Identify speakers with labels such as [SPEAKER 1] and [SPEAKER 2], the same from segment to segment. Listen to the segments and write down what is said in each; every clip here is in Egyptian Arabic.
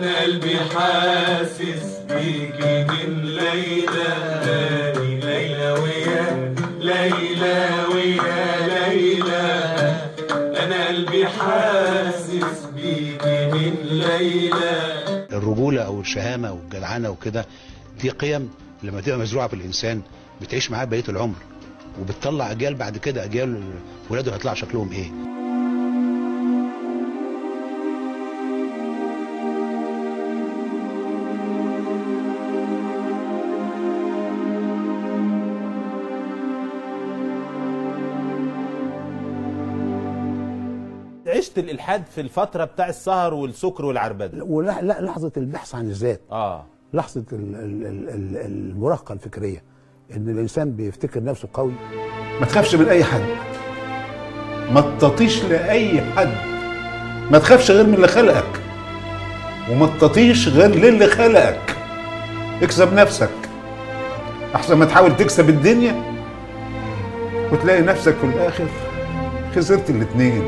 [SPEAKER 1] انا قلبي حاسس بيكي من ليلى ليلى ويا ليلى ويا ليلى انا قلبي حاسس بيكي من ليلى
[SPEAKER 2] الرجوله او الشهامه والجدعنه وكده دي قيم لما تبقى مزروعه في الانسان بتعيش معاه بقيه العمر وبتطلع اجيال بعد كده اجيال ولاده هيطلع شكلهم ايه
[SPEAKER 3] عشت الالحاد في الفتره بتاع السهر والسكر والعربده
[SPEAKER 4] ولا لا لحظه البحث عن الذات
[SPEAKER 3] اه
[SPEAKER 4] لحظه ال- ال- ال- ال- المراهقه الفكريه ان الانسان بيفتكر نفسه قوي
[SPEAKER 5] ما تخافش من اي حد ما تطيش لاي حد ما تخافش غير من اللي خلقك وما تطيش غير للي خلقك اكسب نفسك احسن ما تحاول تكسب الدنيا وتلاقي نفسك في الاخر خسرت الاتنين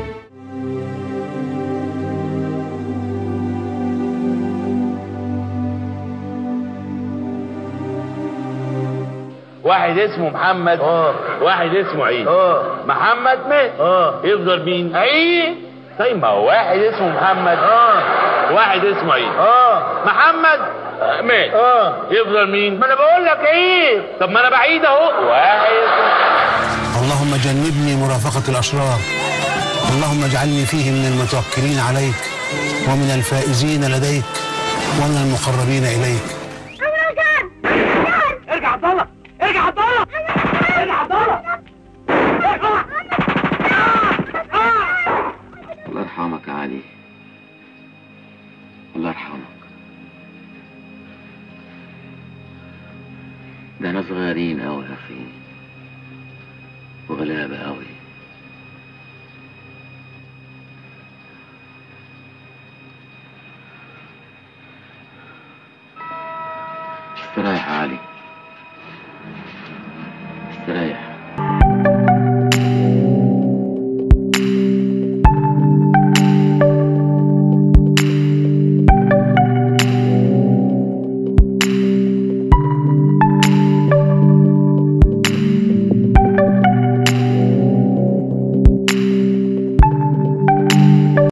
[SPEAKER 6] واحد اسمه محمد اه واحد اسمه عيد اه محمد مات اه يفضل مين عيد طيب ما هو واحد اسمه محمد اه واحد اسمه عيد اه محمد آه، مات اه يفضل مين ما انا بقول لك عيد طب ما انا بعيد اهو واحد اسمه
[SPEAKER 7] اللهم جنبني مرافقة الأشرار اللهم اجعلني فيه من المتوكلين عليك ومن الفائزين لديك ومن المقربين إليك
[SPEAKER 8] ارجع عبد الله ارجع عبد الله ارجع عبد الله
[SPEAKER 9] الله يرحمك يا علي الله يرحمك ده انا صغيرين قوي يا اخي وغلابة قوي استريح يا علي